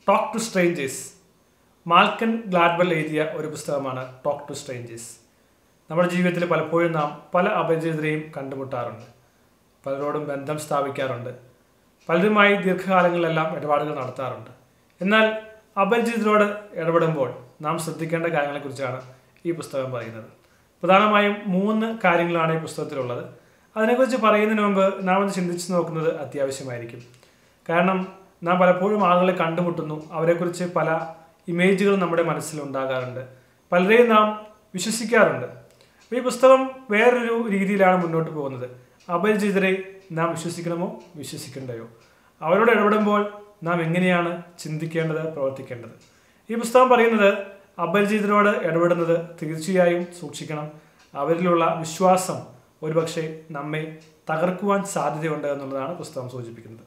talk to strangers Malcolm Gladwell എഴുതിയ ഒരു പുസ്തകമാണ് ടോക്ക് ടു സ്ട്രേഞ്ചേഴ്സ് നമ്മുടെ ജീവിതത്തിൽ പലപ്പോഴും നാം പല അപരിചിതരെയും കണ്ടുമുട്ടാറുണ്ട് പലരോടും ബന്ധം സ്ഥാപിക്കാറുണ്ട് പലരുമായി ദീർഘകാലങ്ങളിലെല്ലാം ഇടപാടുകൾ നടത്താറുണ്ട് എന്നാൽ അപരിചിതരോട് ഇടപെടുമ്പോൾ നാം ശ്രദ്ധിക്കേണ്ട കാര്യങ്ങളെക്കുറിച്ചാണ് ഈ പുസ്തകം പറയുന്നത് പ്രധാനമായും മൂന്ന് കാര്യങ്ങളാണ് ഈ പുസ്തകത്തിലുള്ളത് അതിനെക്കുറിച്ച് പറയുന്നതിന് മുമ്പ് നാം ഒന്ന് ചിന്തിച്ച് നോക്കുന്നത് അത്യാവശ്യമായിരിക്കും കാരണം നാം പലപ്പോഴും ആളുകളെ കണ്ടുമുട്ടുന്നു അവരെക്കുറിച്ച് പല ഇമേജുകൾ നമ്മുടെ മനസ്സിൽ ഉണ്ടാകാറുണ്ട് പലരെയും നാം വിശ്വസിക്കാറുണ്ട് അപ്പോൾ ഈ പുസ്തകം വേറൊരു രീതിയിലാണ് മുന്നോട്ട് പോകുന്നത് അപരിചിതരെ നാം വിശ്വസിക്കണമോ വിശ്വസിക്കണ്ടയോ അവരോട് ഇടപെടുമ്പോൾ നാം എങ്ങനെയാണ് ചിന്തിക്കേണ്ടത് പ്രവർത്തിക്കേണ്ടത് ഈ പുസ്തകം പറയുന്നത് അപരിചിതരോട് ഇടപെടുന്നത് തീർച്ചയായും സൂക്ഷിക്കണം അവരിലുള്ള വിശ്വാസം ഒരുപക്ഷെ നമ്മെ തകർക്കുവാൻ സാധ്യതയുണ്ട് എന്നുള്ളതാണ് പുസ്തകം സൂചിപ്പിക്കുന്നത്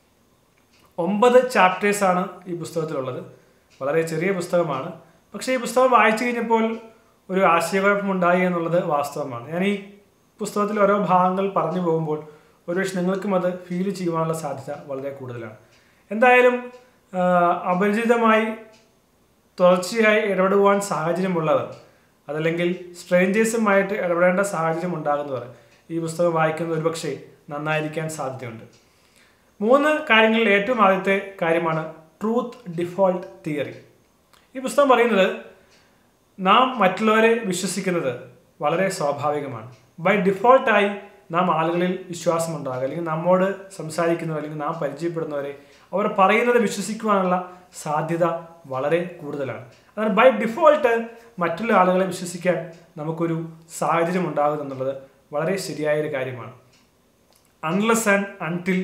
ഒമ്പത് ചാപ്റ്റേഴ്സാണ് ഈ പുസ്തകത്തിലുള്ളത് വളരെ ചെറിയ പുസ്തകമാണ് പക്ഷേ ഈ പുസ്തകം വായിച്ചു കഴിഞ്ഞപ്പോൾ ഒരു ആശയക്കുഴപ്പമുണ്ടായി എന്നുള്ളത് വാസ്തവമാണ് ഞാൻ ഈ പുസ്തകത്തിൽ ഓരോ ഭാഗങ്ങൾ പറഞ്ഞു പോകുമ്പോൾ ഒരുപക്ഷെ നിങ്ങൾക്കും അത് ഫീൽ ചെയ്യുവാനുള്ള സാധ്യത വളരെ കൂടുതലാണ് എന്തായാലും ആ, അപരിചിതമായി തുടർച്ചയായി ഇടപെടുവാൻ സാഹചര്യമുള്ളവർ അതല്ലെങ്കിൽ സ്ട്രേഞ്ചേഴ്സുമായിട്ട് ഇടപെടേണ്ട സാഹചര്യം ഉണ്ടാകുന്നവർ ഈ പുസ്തകം വായിക്കുന്നത് ഒരുപക്ഷെ നന്നായിരിക്കാൻ സാധ്യതയുണ്ട് മൂന്ന് കാര്യങ്ങളിൽ ഏറ്റവും ആദ്യത്തെ കാര്യമാണ് ട്രൂത്ത് ഡിഫോൾട്ട് തിയറി ഈ പുസ്തകം പറയുന്നത് നാം മറ്റുള്ളവരെ വിശ്വസിക്കുന്നത് വളരെ സ്വാഭാവികമാണ് ബൈ ഡിഫോൾട്ടായി നാം ആളുകളിൽ വിശ്വാസമുണ്ടാകുക അല്ലെങ്കിൽ നമ്മോട് സംസാരിക്കുന്നവർ അല്ലെങ്കിൽ നാം പരിചയപ്പെടുന്നവരെ അവർ പറയുന്നത് വിശ്വസിക്കുവാനുള്ള സാധ്യത വളരെ കൂടുതലാണ് അതാണ് ബൈ ഡിഫോൾട്ട് മറ്റുള്ള ആളുകളെ വിശ്വസിക്കാൻ നമുക്കൊരു സാഹചര്യം ഉണ്ടാകും എന്നുള്ളത് വളരെ ശരിയായ ഒരു കാര്യമാണ് unless and until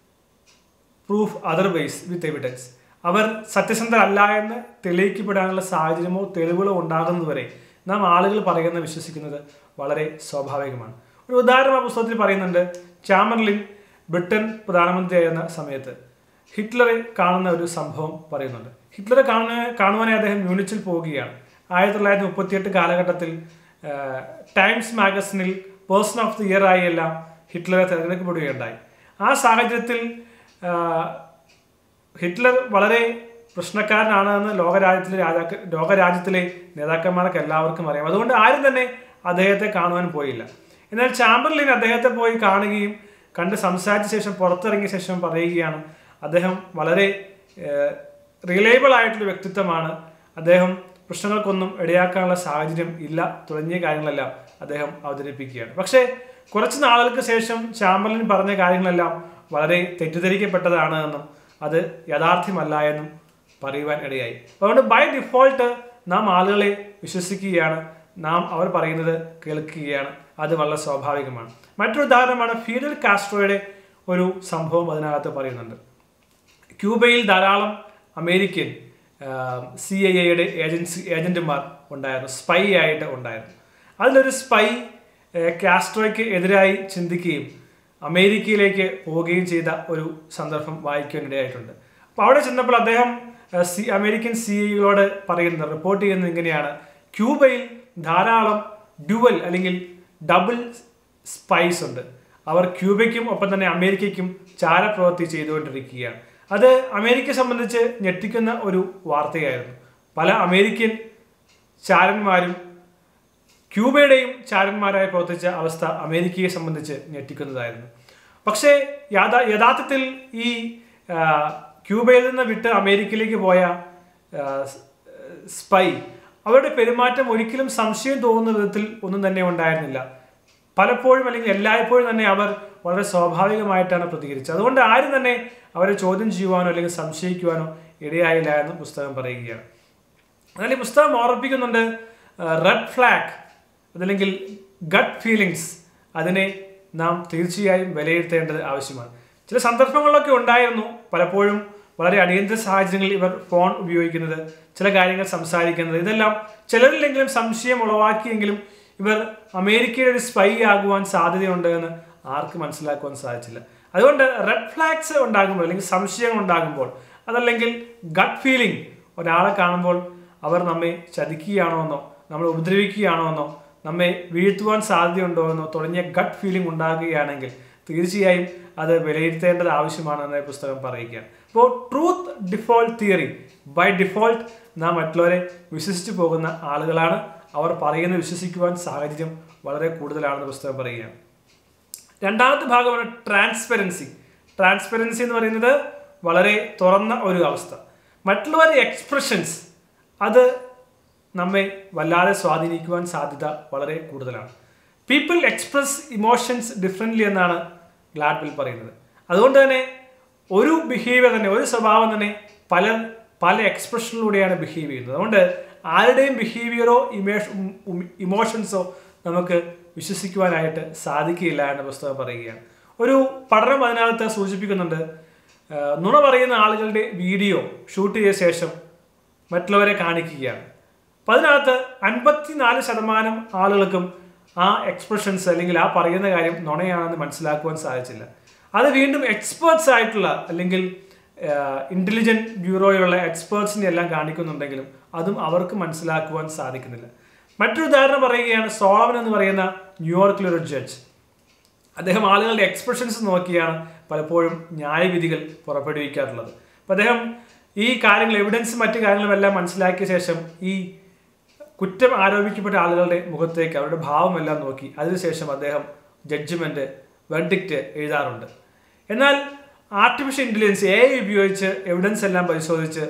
proof otherwise with evidence അവർ സത്യസന്ധരല്ല എന്ന് തെളിയിക്കപ്പെടാനുള്ള സാഹചര്യമോ തെളിവുകളോ ഉണ്ടാകുന്നതുവരെ നാം ആളുകൾ പറയുന്ന വിശ്വസിക്കുന്നത് വളരെ സ്വാഭാവികമാണ് ഒരു ഉദാഹരണം ആ പുസ്തകത്തിൽ പറയുന്നുണ്ട് ചാമർലിൻ ബ്രിട്ടൻ പ്രധാനമന്ത്രിയായിരുന്ന സമയത്ത് ഹിറ്റ്ലറെ കാണുന്ന ഒരു സംഭവം പറയുന്നുണ്ട് ഹിറ്റ്ലറെ കാണുന്ന കാണുവാനായി അദ്ദേഹം മ്യൂണിച്ചിൽ പോവുകയാണ് ആയിരത്തി തൊള്ളായിരത്തി മുപ്പത്തിയെട്ട് കാലഘട്ടത്തിൽ ആ, ടൈംസ് മാഗസിനിൽ പേഴ്സൺ ഓഫ് ദി ഇയർ ആയി എല്ലാം ഹിറ്റ്ലറെ തിരഞ്ഞെടുക്കപ്പെടുകയുണ്ടായി ആ സാഹചര്യത്തിൽ ആ, ഹിറ്റ്ലർ വളരെ പ്രശ്നക്കാരനാണ് എന്ന് ലോകരാജ്യത്തിലെ രാജാക്ക ലോകരാജ്യത്തിലെ നേതാക്കന്മാർക്ക് എല്ലാവർക്കും അറിയാം അതുകൊണ്ട് ആരും തന്നെ അദ്ദേഹത്തെ കാണുവാൻ പോയില്ല എന്നാൽ ചാമ്പർലിൻ അദ്ദേഹത്തെ പോയി കാണുകയും കണ്ട് സംസാരിച്ച ശേഷം പുറത്തിറങ്ങിയ ശേഷം പറയുകയാണ് അദ്ദേഹം വളരെ റിലയബിൾ ആയിട്ടുള്ള വ്യക്തിത്വമാണ് അദ്ദേഹം പ്രശ്നങ്ങൾക്കൊന്നും ഇടയാക്കാനുള്ള സാഹചര്യം ഇല്ല തുടങ്ങിയ കാര്യങ്ങളെല്ലാം അദ്ദേഹം അവതരിപ്പിക്കുകയാണ് പക്ഷേ കുറച്ച് നാളുകൾക്ക് ശേഷം ചാമ്പർലിൻ പറഞ്ഞ കാര്യങ്ങളെല്ലാം വളരെ തെറ്റിദ്ധരിക്കപ്പെട്ടതാണ് എന്നും അത് യാഥാർത്ഥ്യമല്ല എന്നും പറയുവാൻ ഇടയായി അതുകൊണ്ട് ബൈ ഡിഫോൾട്ട് നാം ആളുകളെ വിശ്വസിക്കുകയാണ് നാം അവർ പറയുന്നത് കേൾക്കുകയാണ് അത് വളരെ സ്വാഭാവികമാണ് മറ്റൊരു ഉദാഹരണമാണ് ഫീഡൽ കാസ്ട്രോയുടെ ഒരു സംഭവം അതിനകത്ത് പറയുന്നുണ്ട് ക്യൂബയിൽ ധാരാളം അമേരിക്കൻ സി ഐ എയുടെ ഏജൻസി ഏജന്റുമാർ ഉണ്ടായിരുന്നു സ്പൈ ആയിട്ട് ഉണ്ടായിരുന്നു അതിലൊരു സ്പൈ കാസ്ട്രോയ്ക്ക് എതിരായി ചിന്തിക്കുകയും അമേരിക്കയിലേക്ക് പോവുകയും ചെയ്ത ഒരു സന്ദർഭം വായിക്കാനിടയായിട്ടുണ്ട് അപ്പോൾ അവിടെ ചെന്നപ്പോൾ അദ്ദേഹം ഏഹ്, സി അമേരിക്കൻ സി ഐകളോട് പറയുന്നത് റിപ്പോർട്ട് ചെയ്യുന്നത് ഇങ്ങനെയാണ് ക്യൂബയിൽ ധാരാളം ഡ്യുവൽ അല്ലെങ്കിൽ ഡബിൾ സ്പൈസ് ഉണ്ട് അവർ ക്യൂബയ്ക്കും ഒപ്പം തന്നെ അമേരിക്കയ്ക്കും ചാരപ്രവൃത്തി ചെയ്തുകൊണ്ടിരിക്കുകയാണ് അത് അമേരിക്കയെ സംബന്ധിച്ച് ഞെട്ടിക്കുന്ന ഒരു വാർത്തയായിരുന്നു പല അമേരിക്കൻ ചാരന്മാരും ക്യൂബയുടെയും ചാരന്മാരായി പ്രവർത്തിച്ച അവസ്ഥ അമേരിക്കയെ സംബന്ധിച്ച് ഞെട്ടിക്കുന്നതായിരുന്നു പക്ഷേ യാഥാ യഥാർത്ഥത്തിൽ ഈ ആ, ക്യൂബയിൽ നിന്ന് വിട്ട് അമേരിക്കയിലേക്ക് പോയ ആ, സ്- സ്പൈ അവരുടെ പെരുമാറ്റം ഒരിക്കലും സംശയം തോന്നുന്ന വിധത്തിൽ ഒന്നും തന്നെ ഉണ്ടായിരുന്നില്ല പലപ്പോഴും അല്ലെങ്കിൽ എല്ലായ്പ്പോഴും തന്നെ അവർ വളരെ സ്വാഭാവികമായിട്ടാണ് പ്രതികരിച്ചത് അതുകൊണ്ട് ആരും തന്നെ അവരെ ചോദ്യം ചെയ്യുവാനോ അല്ലെങ്കിൽ സംശയിക്കുവാനോ ഇടയായില്ല എന്ന് പുസ്തകം പറയുകയാണ് എന്നാൽ ഈ പുസ്തകം ഓർമ്മിപ്പിക്കുന്നുണ്ട് റെഡ് ഫ്ലാഗ് അതല്ലെങ്കിൽ ഗട്ട് ഫീലിങ്സ് അതിനെ നാം തീർച്ചയായും വിലയിരുത്തേണ്ടത് ആവശ്യമാണ് ചില സന്ദർഭങ്ങളിലൊക്കെ ഉണ്ടായിരുന്നു പലപ്പോഴും വളരെ അടിയന്തര സാഹചര്യങ്ങളിൽ ഇവർ ഫോൺ ഉപയോഗിക്കുന്നത് ചില കാര്യങ്ങൾ സംസാരിക്കുന്നത് ഇതെല്ലാം ചിലരിലെങ്കിലും സംശയം ഉളവാക്കിയെങ്കിലും ഇവർ അമേരിക്കയുടെ ഒരു സ്പൈ ആകുവാൻ സാധ്യതയുണ്ട് എന്ന് ആർക്ക് മനസ്സിലാക്കുവാൻ സാധിച്ചില്ല അതുകൊണ്ട് റെഡ് ഫ്ലാഗ്സ് ഉണ്ടാകുമ്പോൾ അല്ലെങ്കിൽ സംശയങ്ങൾ ഉണ്ടാകുമ്പോൾ അതല്ലെങ്കിൽ ഗട്ട് ഫീലിംഗ് ഒരാളെ കാണുമ്പോൾ അവർ നമ്മെ ചതിക്കുകയാണോ എന്നോ നമ്മളെ ഉപദ്രവിക്കുകയാണോ എന്നോ നമ്മെ വീഴ്ത്തുവാൻ സാധ്യതയുണ്ടോ എന്നോ തുടങ്ങിയ ഗട്ട് ഫീലിംഗ് ഉണ്ടാകുകയാണെങ്കിൽ തീർച്ചയായും അത് വിലയിരുത്തേണ്ടത് ആവശ്യമാണെന്ന് ഈ പുസ്തകം പറയുകയാണ് അപ്പോൾ truth default theory by default നാം മറ്റുള്ളവരെ വിശ്വസിച്ചു പോകുന്ന ആളുകളാണ് അവർ പറയുന്നത് വിശ്വസിക്കുവാൻ സാഹചര്യം വളരെ കൂടുതലാണെന്ന് പുസ്തകം പറയുകയാണ് രണ്ടാമത്തെ ഭാഗമാണ് ട്രാൻസ്പെറൻസി ട്രാൻസ്പെറൻസി എന്ന് പറയുന്നത് വളരെ തുറന്ന ഒരു അവസ്ഥ മറ്റുള്ളവരുടെ എക്സ്പ്രഷൻസ് അത് നമ്മെ വല്ലാതെ സ്വാധീനിക്കുവാൻ സാധ്യത വളരെ കൂടുതലാണ് പീപ്പിൾ എക്സ്പ്രസ് ഇമോഷൻസ് ഡിഫറെൻ്റ്ലി എന്നാണ് ഗ്ലാഡ്വിൽ പറയുന്നത് അതുകൊണ്ട് തന്നെ ഒരു ബിഹേവിയർ തന്നെ ഒരു സ്വഭാവം തന്നെ പല പല എക്സ്പ്രഷനിലൂടെയാണ് ബിഹേവ് ചെയ്യുന്നത് അതുകൊണ്ട് ആരുടെയും ബിഹേവിയറോ ഇമേഷ ഇമോഷൻസോ നമുക്ക് വിശ്വസിക്കുവാനായിട്ട് സാധിക്കില്ല എന്ന പുസ്തകം പറയുകയാണ് ഒരു പഠനം അതിനകത്ത് സൂചിപ്പിക്കുന്നുണ്ട് ആ, നുണ പറയുന്ന ആളുകളുടെ വീഡിയോ ഷൂട്ട് ചെയ്ത ശേഷം മറ്റുള്ളവരെ കാണിക്കുകയാണ് അപ്പം അതിനകത്ത് അൻപത്തിനാല് ശതമാനം ആളുകൾക്കും ആ എക്സ്പ്രഷൻസ് അല്ലെങ്കിൽ ആ പറയുന്ന കാര്യം നുണയാണെന്ന് മനസ്സിലാക്കുവാൻ സാധിച്ചില്ല അത് വീണ്ടും എക്സ്പേർട്സ് ആയിട്ടുള്ള അല്ലെങ്കിൽ ഇൻ്റലിജൻറ്റ് ബ്യൂറോയിലുള്ള എക്സ്പേർട്സിനെ എല്ലാം കാണിക്കുന്നുണ്ടെങ്കിലും അതും അവർക്ക് മനസ്സിലാക്കുവാൻ സാധിക്കുന്നില്ല മറ്റൊരു ഉദാഹരണം പറയുകയാണ് സോളവൻ എന്ന് പറയുന്ന ന്യൂയോർക്കിലെ ഒരു ജഡ്ജ് അദ്ദേഹം ആളുകളുടെ എക്സ്പ്രഷൻസ് നോക്കിയാണ് പലപ്പോഴും ന്യായവിധികൾ പുറപ്പെടുവിക്കാറുള്ളത് അപ്പം അദ്ദേഹം ഈ കാര്യങ്ങൾ എവിഡൻസ് മറ്റു കാര്യങ്ങളും എല്ലാം മനസ്സിലാക്കിയ ശേഷം ഈ കുറ്റം ആരോപിക്കപ്പെട്ട ആളുകളുടെ മുഖത്തേക്ക് അവരുടെ ഭാവമെല്ലാം നോക്കി അതിനുശേഷം അദ്ദേഹം ജഡ്ജ്മെന്റ് വെർഡിക്റ്റ് എഴുതാറുണ്ട് എന്നാൽ ആർട്ടിഫിഷ്യൽ ഇൻ്റലിജൻസ് എ ഉപയോഗിച്ച് എവിഡൻസ് എല്ലാം പരിശോധിച്ച്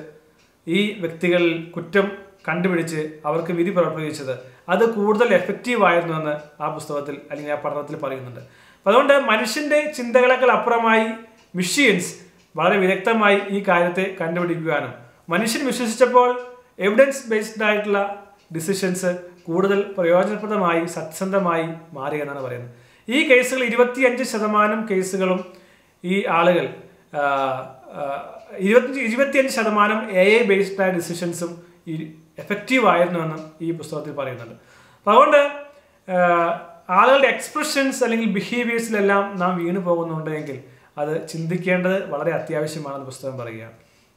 ഈ വ്യക്തികളിൽ കുറ്റം കണ്ടുപിടിച്ച് അവർക്ക് വിധി പുറപ്പെടുവിച്ചത് അത് കൂടുതൽ എഫക്റ്റീവ് ആയിരുന്നു എന്ന് ആ പുസ്തകത്തിൽ അല്ലെങ്കിൽ ആ പഠനത്തിൽ പറയുന്നുണ്ട് അപ്പം അതുകൊണ്ട് മനുഷ്യന്റെ ചിന്തകളെക്കാൾ അപ്പുറമായി മിഷ്യൻസ് വളരെ വിദഗ്ധമായി ഈ കാര്യത്തെ കണ്ടുപിടിക്കുവാനും മനുഷ്യൻ വിശ്വസിച്ചപ്പോൾ എവിഡൻസ് ബേസ്ഡ് ആയിട്ടുള്ള ഡിസിഷൻസ് കൂടുതൽ പ്രയോജനപ്രദമായി സത്യസന്ധമായി മാറി എന്നാണ് പറയുന്നത് ഈ കേസുകൾ ഇരുപത്തിയഞ്ച് ശതമാനം കേസുകളും ഈ ആളുകൾ ആ, ആ, ഇരുപത്തി ഇരുപത്തിയഞ്ച് ശതമാനം എ ഐ ബേസ്ഡ് ആയ ഡിസിഷൻസും എഫക്റ്റീവ് ആയിരുന്നുവെന്നും ഈ പുസ്തകത്തിൽ പറയുന്നുണ്ട് അപ്പം അതുകൊണ്ട് ആ, ആളുകളുടെ എക്സ്പ്രഷൻസ് അല്ലെങ്കിൽ ബിഹേവിയേഴ്സിലെല്ലാം നാം വീണു പോകുന്നുണ്ടെങ്കിൽ അത് ചിന്തിക്കേണ്ടത് വളരെ അത്യാവശ്യമാണെന്ന് പുസ്തകം പറയുകയാണ്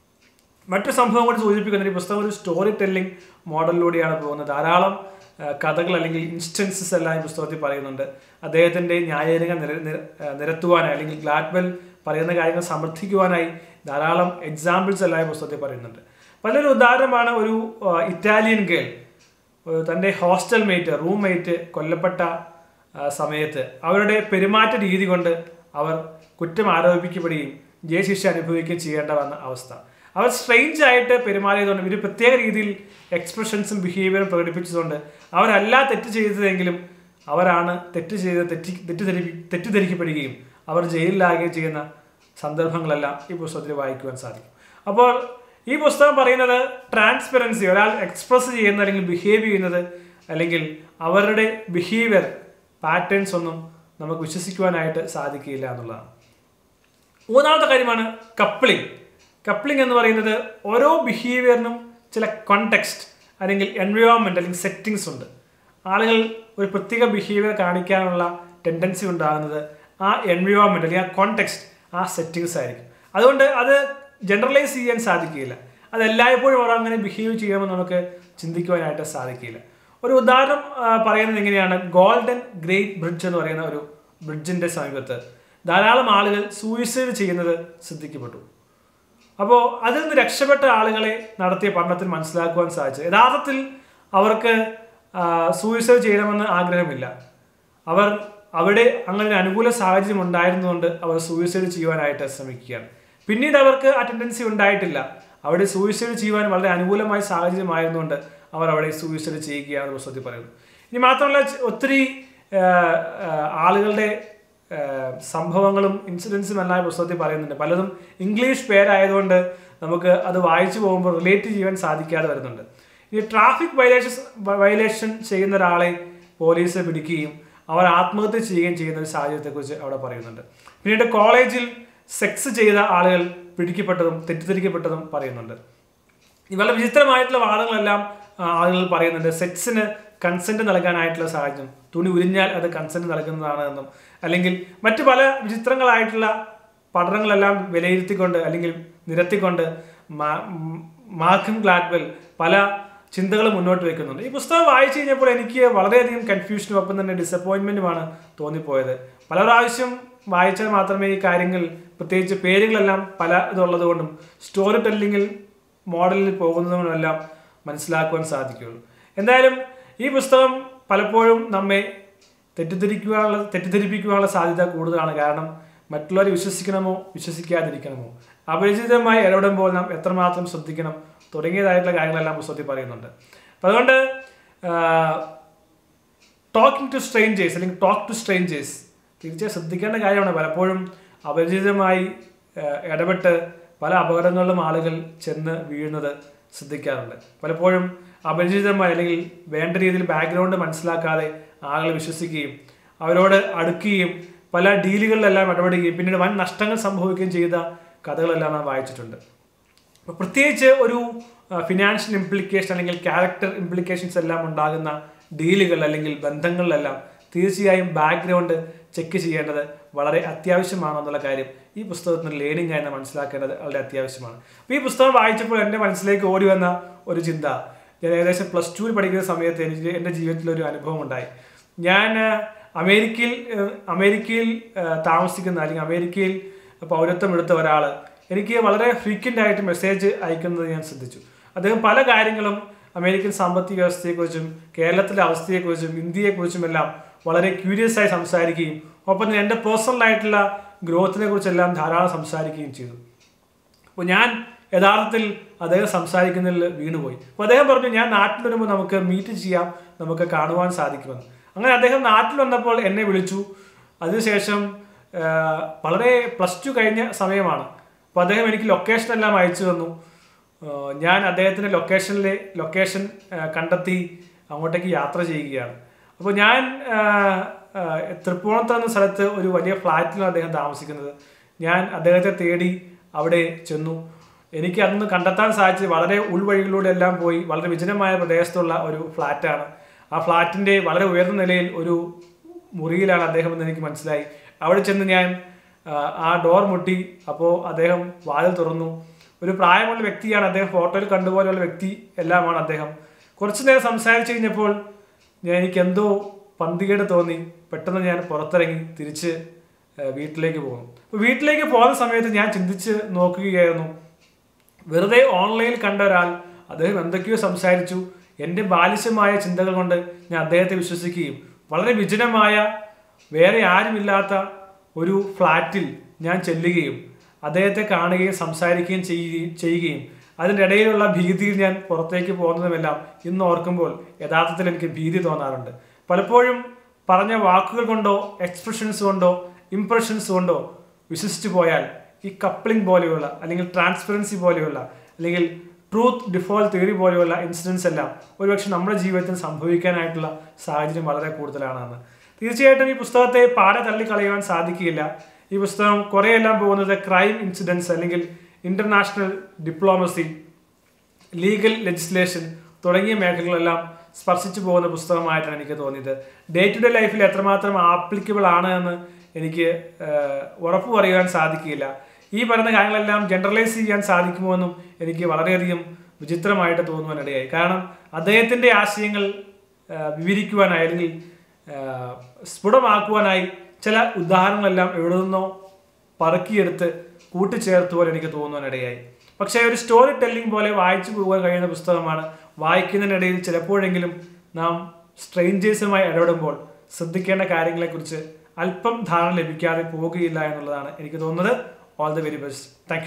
മറ്റൊരു സംഭവം കൂടി സൂചിപ്പിക്കുന്ന ഈ പുസ്തകം ഒരു സ്റ്റോറി ടെല്ലിംഗ് മോഡലിലൂടെയാണ് പോകുന്നത് ധാരാളം ആ, കഥകൾ അല്ലെങ്കിൽ ഇൻസ്റ്റൻസസ് എല്ലാം ഈ പുസ്തകത്തിൽ പറയുന്നുണ്ട് അദ്ദേഹത്തിന്റെ ന്യായീകരണം നിര നിര- ആ, നിരത്തുവാനായി അല്ലെങ്കിൽ ഗ്ലാഡ്വെൽ പറയുന്ന കാര്യങ്ങൾ സമർത്ഥിക്കുവാനായി ധാരാളം എക്സാമ്പിൾസ് എല്ലാം ഈ പുസ്തകത്തിൽ പറയുന്നുണ്ട് പലൊരു ഉദാഹരണമാണ് ഒരു ആ, ഇറ്റാലിയൻ ഗേൾ തൻ്റെ ഹോസ്റ്റൽ മേറ്റ് റൂം മേറ്റ് കൊല്ലപ്പെട്ട ആ, സമയത്ത് അവരുടെ പെരുമാറ്റ രീതി കൊണ്ട് അവർ കുറ്റം ആരോപിക്കപ്പെടുകയും ജയശിക്ഷ അനുഭവിക്കുകയും ചെയ്യേണ്ട വന്ന അവസ്ഥ അവർ സ്ട്രെയിഞ്ച് ആയിട്ട് പെരുമാറിയതുകൊണ്ട് ഒരു പ്രത്യേക രീതിയിൽ എക്സ്പ്രഷൻസും ബിഹേവിയറും പ്രകടിപ്പിച്ചതുകൊണ്ട് അവരല്ല തെറ്റ് ചെയ്തതെങ്കിലും അവരാണ് തെറ്റ് ചെയ്ത് തെറ്റി തെറ്റിദ്ധരി തെറ്റിദ്ധരിക്കപ്പെടുകയും അവർ ജയിലിലാകുകയും ചെയ്യുന്ന സന്ദർഭങ്ങളെല്ലാം ഈ പുസ്തകത്തിൽ വായിക്കുവാൻ സാധിക്കും അപ്പോൾ ഈ പുസ്തകം പറയുന്നത് ട്രാൻസ്പെറൻസി ഒരാൾ എക്സ്പ്രസ് ചെയ്യുന്ന അല്ലെങ്കിൽ ബിഹേവ് ചെയ്യുന്നത് അല്ലെങ്കിൽ അവരുടെ ബിഹേവിയർ പാറ്റേൺസ് ഒന്നും നമുക്ക് വിശ്വസിക്കുവാനായിട്ട് സാധിക്കില്ല എന്നുള്ളതാണ് മൂന്നാമത്തെ കാര്യമാണ് കപ്ലിംഗ് കപ്ലിംഗ് എന്ന് പറയുന്നത് ഓരോ ബിഹേവിയറിനും ചില കോണ്ടെക്സ്റ്റ് അല്ലെങ്കിൽ എൻവയോൺമെന്റ് അല്ലെങ്കിൽ സെറ്റിങ്സ് ഉണ്ട് ആളുകൾ ഒരു പ്രത്യേക ബിഹേവിയർ കാണിക്കാനുള്ള ടെൻഡൻസി ഉണ്ടാകുന്നത് ആ എൻവയോൺമെന്റ് അല്ലെങ്കിൽ ആ കോണ്ടെക്സ്റ്റ് ആ സെറ്റിങ്സ് ആയിരിക്കും അതുകൊണ്ട് അത് ജനറലൈസ് ചെയ്യാൻ സാധിക്കില്ല അത് എല്ലായ്പ്പോഴും അവർ അങ്ങനെ ബിഹേവ് ചെയ്യുമെന്ന് നമുക്ക് ചിന്തിക്കുവാനായിട്ട് സാധിക്കില്ല ഒരു ഉദാഹരണം ആ, പറയുന്നത് എങ്ങനെയാണ് ഗോൾഡൻ ഗ്രേറ്റ് ബ്രിഡ്ജ് എന്ന് പറയുന്ന ഒരു ബ്രിഡ്ജിന്റെ സമീപത്ത് ധാരാളം ആളുകൾ സൂയിസൈഡ് ചെയ്യുന്നത് ശ്രദ്ധിക്കപ്പെട്ടു അപ്പോൾ അതിൽ നിന്ന് രക്ഷപ്പെട്ട ആളുകളെ നടത്തിയ പഠനത്തിൽ മനസ്സിലാക്കുവാൻ സാധിച്ചു യഥാർത്ഥത്തിൽ അവർക്ക് സൂയിസൈഡ് ചെയ്യണമെന്ന് ആഗ്രഹമില്ല അവർ അവിടെ അങ്ങനെ ഒരു അനുകൂല സാഹചര്യം ഉണ്ടായിരുന്നുകൊണ്ട് അവർ സൂയിസൈഡ് ചെയ്യുവാനായിട്ട് ശ്രമിക്കുകയാണ് പിന്നീട് അവർക്ക് ആ ടെൻഡൻസി ഉണ്ടായിട്ടില്ല അവിടെ സൂയിസൈഡ് ചെയ്യുവാൻ വളരെ അനുകൂലമായ സാഹചര്യമായിരുന്നുകൊണ്ട് അവർ അവിടെ സൂയിസൈഡ് ചെയ്യുകയാണെന്ന് പുസ്തകത്തിൽ പറയുന്നു ഇനി മാത്രമല്ല ച- ഒത്തിരി ആ, ആ, ആളുകളുടെ ആ, സംഭവങ്ങളും ഇൻസിഡൻസും എല്ലാം ഈ പുസ്തകത്തിൽ പറയുന്നുണ്ട് പലതും ഇംഗ്ലീഷ് പേരായതുകൊണ്ട് നമുക്ക് അത് വായിച്ചു പോകുമ്പോൾ റിലേറ്റ് ചെയ്യാൻ സാധിക്കാതെ വരുന്നുണ്ട് ഈ ട്രാഫിക് വയലേഷൻ വയലേഷൻ ചെയ്യുന്ന ഒരാളെ പോലീസ് പിടിക്കുകയും അവർ ആത്മഹത്യ ചെയ്യുകയും ചെയ്യുന്ന ഒരു സാഹചര്യത്തെക്കുറിച്ച് അവിടെ പറയുന്നുണ്ട് പിന്നീട് കോളേജിൽ സെക്സ് ചെയ്ത ആളുകൾ പിടിക്കപ്പെട്ടതും തെറ്റിദ്ധരിക്കപ്പെട്ടതും പറയുന്നുണ്ട് ഈ വളരെ വിചിത്രമായിട്ടുള്ള വാദങ്ങളെല്ലാം ആ, ആളുകൾ പറയുന്നുണ്ട് സെക്സിന് കൺസെന്റ് നൽകാനായിട്ടുള്ള സാഹചര്യം തുണി ഉരിഞ്ഞാൽ അത് കൺസെന്റ് നൽകുന്നതാണ് എന്നും അല്ലെങ്കിൽ മറ്റു പല വിചിത്രങ്ങളായിട്ടുള്ള പഠനങ്ങളെല്ലാം വിലയിരുത്തിക്കൊണ്ട് അല്ലെങ്കിൽ നിരത്തിക്കൊണ്ട് മാ- ഉം, മാർക്കം ഗ്ലാഡ്വെൽ പല ചിന്തകൾ മുന്നോട്ട് വെക്കുന്നുണ്ട് ഈ പുസ്തകം വായിച്ചു കഴിഞ്ഞപ്പോൾ എനിക്ക് വളരെയധികം കൺഫ്യൂഷനും ഒപ്പം തന്നെ ഡിസപ്പോയിൻമെന്റുമാണ് തോന്നിപ്പോയത് പല പ്രാവശ്യം വായിച്ചാൽ മാത്രമേ ഈ കാര്യങ്ങൾ പ്രത്യേകിച്ച് പേരുകളെല്ലാം പല ഇതുള്ളത് കൊണ്ടും സ്റ്റോറി ടെല്ലിങ്ങിൽ മോഡലിൽ പോകുന്നതുകൊണ്ടെല്ലാം മനസ്സിലാക്കുവാൻ സാധിക്കുകയുള്ളൂ എന്തായാലും ഈ പുസ്തകം പലപ്പോഴും നമ്മെ തെറ്റിദ്ധരിക്കുവാനുള്ള തെറ്റിദ്ധരിപ്പിക്കുവാനുള്ള സാധ്യത കൂടുതലാണ് കാരണം മറ്റുള്ളവരെ വിശ്വസിക്കണമോ വിശ്വസിക്കാതിരിക്കണമോ അപരിചിതമായി ഇടപെടുമ്പോൾ നാം എത്രമാത്രം ശ്രദ്ധിക്കണം തുടങ്ങിയതായിട്ടുള്ള കാര്യങ്ങളെല്ലാം പുസ്തകത്തിൽ പറയുന്നുണ്ട് അപ്പം അതുകൊണ്ട് ടോക്കിംഗ് ടു സ്ട്രേഞ്ചേഴ്സ് അല്ലെങ്കിൽ ടോക്ക് ടു സ്ട്രേഞ്ചേഴ്സ് തീർച്ചയായും ശ്രദ്ധിക്കേണ്ട കാര്യമാണ് പലപ്പോഴും അപരിചിതമായി ആ, ഇടപെട്ട് പല അപകടങ്ങളിലും ആളുകൾ ചെന്ന് വീഴുന്നത് ശ്രദ്ധിക്കാറുണ്ട് പലപ്പോഴും അപരിചിതമായി അല്ലെങ്കിൽ വേണ്ട രീതിയിൽ ബാക്ക്ഗ്രൗണ്ട് മനസ്സിലാക്കാതെ ആളുകൾ വിശ്വസിക്കുകയും അവരോട് അടുക്കുകയും പല ഡീലുകളിലെല്ലാം ഇടപെടുകയും പിന്നീട് വൻ നഷ്ടങ്ങൾ സംഭവിക്കുകയും ചെയ്ത കഥകളെല്ലാം നാം വായിച്ചിട്ടുണ്ട് അപ്പോൾ പ്രത്യേകിച്ച് ഒരു ഫിനാൻഷ്യൽ ഇംപ്ലിക്കേഷൻ അല്ലെങ്കിൽ ക്യാരക്ടർ ഇംപ്ലിക്കേഷൻസ് എല്ലാം ഉണ്ടാകുന്ന ഡീലുകൾ അല്ലെങ്കിൽ ബന്ധങ്ങളിലെല്ലാം തീർച്ചയായും ബാക്ക്ഗ്രൗണ്ട് ചെക്ക് ചെയ്യേണ്ടത് വളരെ അത്യാവശ്യമാണെന്നുള്ള കാര്യം ഈ പുസ്തകത്തിന് ലേണിംഗ് ആയി നാം മനസ്സിലാക്കേണ്ടത് വളരെ അത്യാവശ്യമാണ് അപ്പോൾ ഈ പുസ്തകം വായിച്ചപ്പോൾ എൻ്റെ മനസ്സിലേക്ക് ഓടി വന്ന ഒരു ചിന്ത ഞാൻ ഏകദേശം പ്ലസ് ടുവിൽ പഠിക്കുന്ന സമയത്ത് എനിക്ക് എൻ്റെ ജീവിതത്തിൽ ഒരു അനുഭവം ഉണ്ടായി ഞാൻ ആ, അമേരിക്കയിൽ ആ, അമേരിക്കയിൽ ആ, താമസിക്കുന്ന അല്ലെങ്കിൽ അമേരിക്കയിൽ പൗരത്വം എടുത്ത ഒരാൾ എനിക്ക് വളരെ ഫ്രീക്വൻ്റ് ആയിട്ട് മെസ്സേജ് അയക്കുന്നത് ഞാൻ ശ്രദ്ധിച്ചു അദ്ദേഹം പല കാര്യങ്ങളും അമേരിക്കൻ സാമ്പത്തിക വ്യവസ്ഥയെക്കുറിച്ചും കേരളത്തിലെ അവസ്ഥയെക്കുറിച്ചും ഇന്ത്യയെക്കുറിച്ചും എല്ലാം വളരെ ക്യൂരിയസ് ആയി സംസാരിക്കുകയും ഒപ്പം തന്നെ എൻ്റെ പേഴ്സണൽ ആയിട്ടുള്ള ഗ്രോത്തിനെ കുറിച്ചെല്ലാം ധാരാളം സംസാരിക്കുകയും ചെയ്തു അപ്പോൾ ഞാൻ യഥാർത്ഥത്തിൽ അദ്ദേഹം സംസാരിക്കുന്നതിൽ വീണുപോയി അപ്പോൾ അദ്ദേഹം പറഞ്ഞു ഞാൻ നാട്ടിൽ വരുമ്പോൾ നമുക്ക് മീറ്റ് ചെയ്യാം നമുക്ക് കാണുവാൻ സാധിക്കുമെന്ന് അങ്ങനെ അദ്ദേഹം നാട്ടിൽ വന്നപ്പോൾ എന്നെ വിളിച്ചു അതിനുശേഷം ആ, വളരെ പ്ലസ് ടു കഴിഞ്ഞ സമയമാണ് അപ്പോൾ അദ്ദേഹം എനിക്ക് ലൊക്കേഷൻ എല്ലാം അയച്ചു തന്നു ആ, ഞാൻ അദ്ദേഹത്തിൻ്റെ ലൊക്കേഷനിലെ ലൊക്കേഷൻ ആ, കണ്ടെത്തി അങ്ങോട്ടേക്ക് യാത്ര ചെയ്യുകയാണ് അപ്പോൾ ഞാൻ ആ, ആ, തൃപ്പൂണിത്തുറ എന്ന സ്ഥലത്ത് ഒരു വലിയ ഫ്ലാറ്റിലാണ് അദ്ദേഹം താമസിക്കുന്നത് ഞാൻ അദ്ദേഹത്തെ തേടി അവിടെ ചെന്നു എനിക്ക് അന്ന് കണ്ടെത്താൻ സാധിച്ചത് വളരെ ഉൾവഴികളിലൂടെ എല്ലാം പോയി വളരെ വിജനമായ പ്രദേശത്തുള്ള ഒരു ഫ്ലാറ്റാണ് ആ ഫ്ലാറ്റിൻ്റെ വളരെ ഉയർന്ന നിലയിൽ ഒരു മുറിയിലാണ് അദ്ദേഹം എന്ന് എനിക്ക് മനസ്സിലായി അവിടെ ചെന്ന് ഞാൻ ആ, ആ ഡോർ മുട്ടി അപ്പോൾ അദ്ദേഹം വാതിൽ തുറന്നു ഒരു പ്രായമുള്ള വ്യക്തിയാണ് അദ്ദേഹം ഫോട്ടോയിൽ കണ്ടുപോലെയുള്ള വ്യക്തി എല്ലാമാണ് അദ്ദേഹം കുറച്ചു നേരം സംസാരിച്ചു കഴിഞ്ഞപ്പോൾ ഞാൻ എനിക്ക് എന്തോ പന്തികേട് തോന്നി പെട്ടെന്ന് ഞാൻ പുറത്തിറങ്ങി തിരിച്ച് ആ, വീട്ടിലേക്ക് പോകുന്നു അപ്പോൾ വീട്ടിലേക്ക് പോകുന്ന സമയത്ത് ഞാൻ ചിന്തിച്ച് നോക്കുകയായിരുന്നു വെറുതെ ഓൺലൈനിൽ കണ്ട ഒരാൾ അദ്ദേഹം എന്തൊക്കെയോ സംസാരിച്ചു എൻ്റെ ബാലിശമായ ചിന്തകൾ കൊണ്ട് ഞാൻ അദ്ദേഹത്തെ വിശ്വസിക്കുകയും വളരെ വിജനമായ വേറെ ആരുമില്ലാത്ത ഒരു ഫ്ലാറ്റിൽ ഞാൻ ചെല്ലുകയും അദ്ദേഹത്തെ കാണുകയും സംസാരിക്കുകയും ചെയ്യുകയും ചെയ്യുകയും അതിൻ്റെ ഇടയിലുള്ള ഭീതിയിൽ ഞാൻ പുറത്തേക്ക് പോകുന്നതുമെല്ലാം ഇന്ന് ഓർക്കുമ്പോൾ യഥാർത്ഥത്തിൽ എനിക്ക് ഭീതി തോന്നാറുണ്ട് പലപ്പോഴും പറഞ്ഞ വാക്കുകൾ കൊണ്ടോ എക്സ്പ്രഷൻസ് കൊണ്ടോ ഇംപ്രഷൻസ് കൊണ്ടോ വിശ്വസിച്ചു പോയാൽ ഈ കപ്ലിംഗ് പോലെയുള്ള അല്ലെങ്കിൽ ട്രാൻസ്പെറൻസി പോലെയുള്ള അല്ലെങ്കിൽ ട്രൂത്ത് ഡിഫോൾട്ട് തിയറി പോലെയുള്ള ഇൻസിഡൻസ് എല്ലാം ഒരുപക്ഷെ നമ്മുടെ ജീവിതത്തിൽ സംഭവിക്കാനായിട്ടുള്ള സാഹചര്യം വളരെ കൂടുതലാണെന്ന് തീർച്ചയായിട്ടും ഈ പുസ്തകത്തെ പാടെ തള്ളിക്കളയുവാൻ സാധിക്കില്ല ഈ പുസ്തകം കുറേയെല്ലാം പോകുന്നത് ക്രൈം ഇൻസിഡൻസ് അല്ലെങ്കിൽ ഇന്റർനാഷണൽ ഡിപ്ലോമസി ലീഗൽ ലെജിസ്ലേഷൻ തുടങ്ങിയ മേഖലകളെല്ലാം സ്പർശിച്ചു പോകുന്ന പുസ്തകമായിട്ടാണ് എനിക്ക് തോന്നിയത് ഡേ ടു ഡേ ലൈഫിൽ എത്രമാത്രം ആപ്ലിക്കബിൾ ആണ് എന്ന് എനിക്ക് ഏഹ്, ഉറപ്പ് പറയുവാൻ സാധിക്കില്ല ഈ പറയുന്ന കാര്യങ്ങളെല്ലാം ജനറലൈസ് ചെയ്യാൻ സാധിക്കുമോ എന്നും എനിക്ക് വളരെയധികം വിചിത്രമായിട്ട് തോന്നുവാനിടയായി കാരണം അദ്ദേഹത്തിൻ്റെ ആശയങ്ങൾ ഏഹ്, വിവരിക്കുവാനായി അല്ലെങ്കിൽ ഏഹ്, സ്ഫുടമാക്കുവാനായി ചില ഉദാഹരണങ്ങളെല്ലാം എവിടെ നിന്നോ പറക്കിയെടുത്ത് കൂട്ടിച്ചേർത്ത് പോലെ എനിക്ക് തോന്നുവാനിടയായി പക്ഷേ ഒരു സ്റ്റോറി ടെല്ലിംഗ് പോലെ വായിച്ചു പോകാൻ കഴിയുന്ന പുസ്തകമാണ് വായിക്കുന്നതിനിടയിൽ ചിലപ്പോഴെങ്കിലും നാം സ്ട്രേഞ്ചേഴ്സുമായി ഇടപെടുമ്പോൾ ശ്രദ്ധിക്കേണ്ട കാര്യങ്ങളെക്കുറിച്ച് അല്പം ധാരണ ലഭിക്കാതെ പോകുകയില്ല എന്നുള്ളതാണ് എനിക്ക് തോന്നുന്നത് all the very best thank